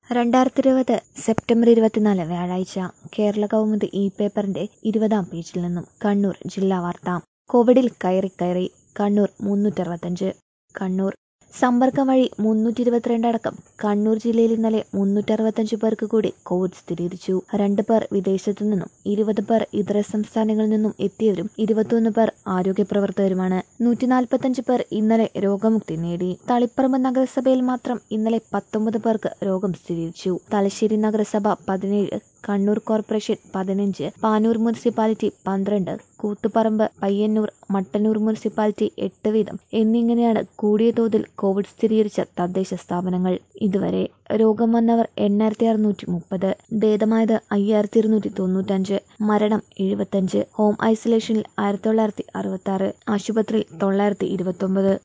രണ്ടായിരത്തി ഇരുപത് സെപ്റ്റംബർ ഇരുപത്തിനാല് വ്യാഴാഴ്ച കേരള കൗമുദി ഇ പേപ്പറിന്റെ ഇരുപതാം പേജിൽ നിന്നും കണ്ണൂർ ജില്ലാ വാർത്ത കോവിഡിൽ കയറി കയറി കണ്ണൂർ മുന്നൂറ്ററുപത്തഞ്ച് കണ്ണൂർ സമ്പർക്കം വഴി മുന്നൂറ്റി ഇരുപത്തിരണ്ട് അടക്കം കണ്ണൂർ ജില്ലയിൽ ഇന്നലെ മുന്നൂറ്ററുപത്തഞ്ച് പേർക്ക് കൂടി കോവിഡ് സ്ഥിരീകരിച്ചു രണ്ട് പേർ വിദേശത്തു നിന്നും ഇരുപത് പേർ ഇതര സംസ്ഥാനങ്ങളിൽ നിന്നും എത്തിയവരും ഇരുപത്തിയൊന്ന് പേർ ആരോഗ്യ പ്രവർത്തകരുമാണ് നൂറ്റി നാൽപ്പത്തഞ്ച് പേർ ഇന്നലെ രോഗമുക്തി നേടി തളിപ്പറമ്പ് നഗരസഭയിൽ മാത്രം ഇന്നലെ പത്തൊമ്പത് പേർക്ക് രോഗം സ്ഥിരീകരിച്ചു തലശ്ശേരി നഗരസഭ പതിനേഴ് കണ്ണൂർ കോർപ്പറേഷൻ പതിനഞ്ച് പാനൂർ മുനിസിപ്പാലിറ്റി പന്ത്രണ്ട് കൂത്തുപറമ്പ് പയ്യന്നൂർ മട്ടന്നൂർ മുനിസിപ്പാലിറ്റി എട്ട് വീതം എന്നിങ്ങനെയാണ് കൂടിയ തോതിൽ കോവിഡ് സ്ഥിരീകരിച്ച തദ്ദേശ സ്ഥാപനങ്ങൾ ഇതുവരെ രോഗം വന്നവർ എണ്ണായിരത്തി അറുന്നൂറ്റി മുപ്പത് ഭേദമായത് അയ്യായിരത്തി ഇരുന്നൂറ്റി തൊണ്ണൂറ്റഞ്ച് മരണം എഴുപത്തഞ്ച് ഹോം ഐസൊലേഷനിൽ ആയിരത്തി തൊള്ളായിരത്തി അറുപത്തി ആറ് ആശുപത്രിയിൽ തൊള്ളായിരത്തി ഇരുപത്തൊമ്പത്